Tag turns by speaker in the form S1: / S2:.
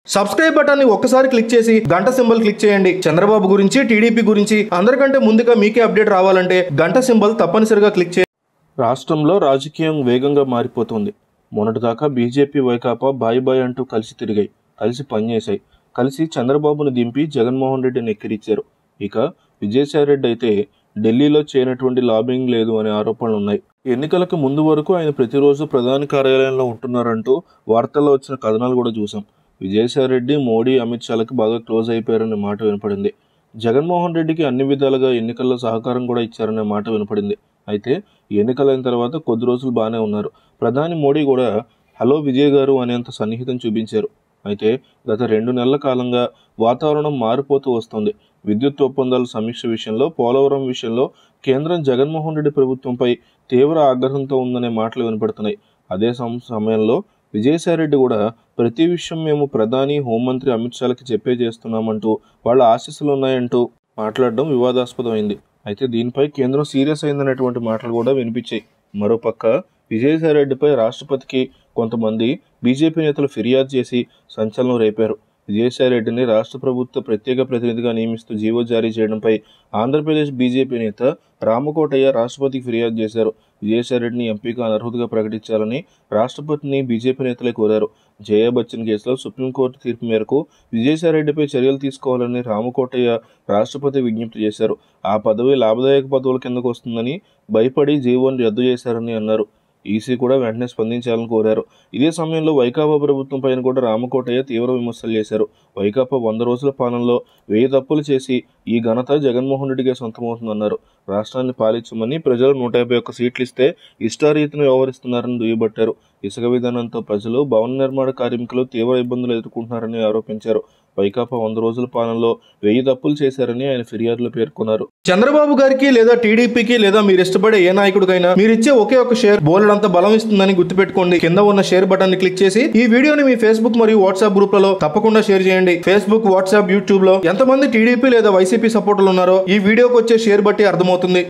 S1: subscribe button ని ఒక్కసారి click చేసి గంట సింబల్ క్లిక్ చేయండి చంద్రబాబు గురించి టీడీపీ గురించి అందరికంటే ముందుగా మీకే అప్డేట్ రావాలంటే గంట సింబల్ తప్పనిసరిగా క్లిక్ చేయండి
S2: రాష్ట్రంలో రాజకీయం వేగంగా మారిపోతుంది మొన్నటిదాకా బీజేపీ వైకాపా బాయ్ బాయ్ అంటూ కలిసి తిరిగాయి కలిసి పనిచేశాయి కలిసి చంద్రబాబును దింపి జగన్మోహన్ రెడ్డిని ఎక్కిరిచ్చారు ఇక విజయసాయిరెడ్డి అయితే ఢిల్లీలో చేయనటువంటి లాబింగ్ లేదు అనే ఆరోపణలు ఉన్నాయి ఎన్నికలకు ముందు వరకు ఆయన ప్రతిరోజు ప్రధాని కార్యాలయంలో ఉంటున్నారంటూ వార్తల్లో వచ్చిన కథనాలు కూడా చూసాం విజయసాయిరెడ్డి మోడీ అమిత్ షాలకు బాగా క్లోజ్ అయిపోయారనే మాట వినపడింది జగన్మోహన్ రెడ్డికి అన్ని విధాలుగా ఎన్నికల్లో సహకారం కూడా ఇచ్చారనే మాట వినపడింది అయితే ఎన్నికలైన తర్వాత కొద్ది రోజులు బాగానే ఉన్నారు ప్రధాని మోడీ కూడా హలో విజయ్ గారు అనేంత సన్నిహితం చూపించారు అయితే గత రెండు నెలల కాలంగా వాతావరణం మారిపోతూ వస్తుంది విద్యుత్ ఒప్పందాల సమీక్ష విషయంలో పోలవరం విషయంలో కేంద్రం జగన్మోహన్ రెడ్డి ప్రభుత్వంపై తీవ్ర ఆగ్రహంతో ఉందనే మాటలు వినపడుతున్నాయి అదే సమ- సమయంలో విజయసాయిరెడ్డి కూడా ప్రతి విషయం మేము ప్రధాని హోంమంత్రి అమిత్ షాలకి చెప్పే చేస్తున్నామంటూ వాళ్ళ ఆశీస్సులు ఉన్నాయంటూ మాట్లాడడం వివాదాస్పదమైంది అయితే దీనిపై కేంద్రం సీరియస్ అయిందనేటువంటి మాటలు కూడా వినిపించాయి మరోపక్క విజయసాయిరెడ్డిపై రాష్ట్రపతికి కొంతమంది బీజేపీ నేతలు ఫిర్యాదు చేసి సంచలనం రేపారు విజయసాయిరెడ్డిని రాష్ట్ర ప్రభుత్వ ప్రత్యేక ప్రతినిధిగా నియమిస్తూ జీవో జారీ చేయడంపై ఆంధ్రప్రదేశ్ బీజేపీ నేత రామకోటయ్య రాష్ట్రపతికి ఫిర్యాదు చేశారు విజయసాయిరెడ్డిని ఎంపీగా అనర్హుడిగా ప్రకటించాలని రాష్ట్రపతిని బీజేపీ నేతలే కోరారు జయా బచ్చన్ కేసులో సుప్రీంకోర్టు తీర్పు మేరకు విజయసాయిరెడ్డిపై చర్యలు తీసుకోవాలని రామకోటయ్య రాష్ట్రపతి విజ్ఞప్తి చేశారు ఆ పదవి లాభదాయక పదవుల కిందకు వస్తుందని భయపడి జీవోని రద్దు చేశారని అన్నారు ఈసీ కూడా వెంటనే స్పందించాలని కోరారు ఇదే సమయంలో వైకాపా ప్రభుత్వం పైన కూడా రామకోటయ్య తీవ్ర విమర్శలు చేశారు వైకాపా వంద రోజుల పాలనలో వెయ్యి తప్పులు చేసి ఈ ఘనత జగన్మోహన్ రెడ్డికే సొంతమవుతుందన్నారు రాష్ట్రాన్ని పాలించమని ప్రజలు నూట యాభై ఒక్క సీట్లు ఇస్తే ఇష్టారీతిని వ్యవహరిస్తున్నారని దుయ్యబట్టారు ఇసుక విధానంతో ప్రజలు భవన నిర్మాణ కార్మికులు తీవ్ర ఇబ్బందులు ఎదుర్కొంటున్నారని ఆరోపించారు వైకాపా వంద రోజుల పాలనలో వెయ్యి తప్పులు చేశారని ఆయన ఫిర్యాదులో పేర్కొన్నారు
S1: చంద్రబాబు గారికి లేదా టీడీపీకి లేదా మీరు ఇష్టపడే ఏ నాయకుడికైనా మీరు ఇచ్చే ఒకే ఒక షేర్ బోలెడంత బలం ఇస్తుందని గుర్తుపెట్టుకోండి కింద ఉన్న షేర్ బటన్ ని క్లిక్ చేసి ఈ వీడియోని మీ ఫేస్బుక్ మరియు వాట్సాప్ గ్రూప్లలో తప్పకుండా షేర్ చేయండి ఫేస్బుక్ వాట్సాప్ యూట్యూబ్ లో ఎంతమంది టీడీపీ లేదా వైసీపీ సపోర్టర్లు ఉన్నారో ఈ వీడియోకి వచ్చే షేర్ బట్టి అర్థమవుతుంది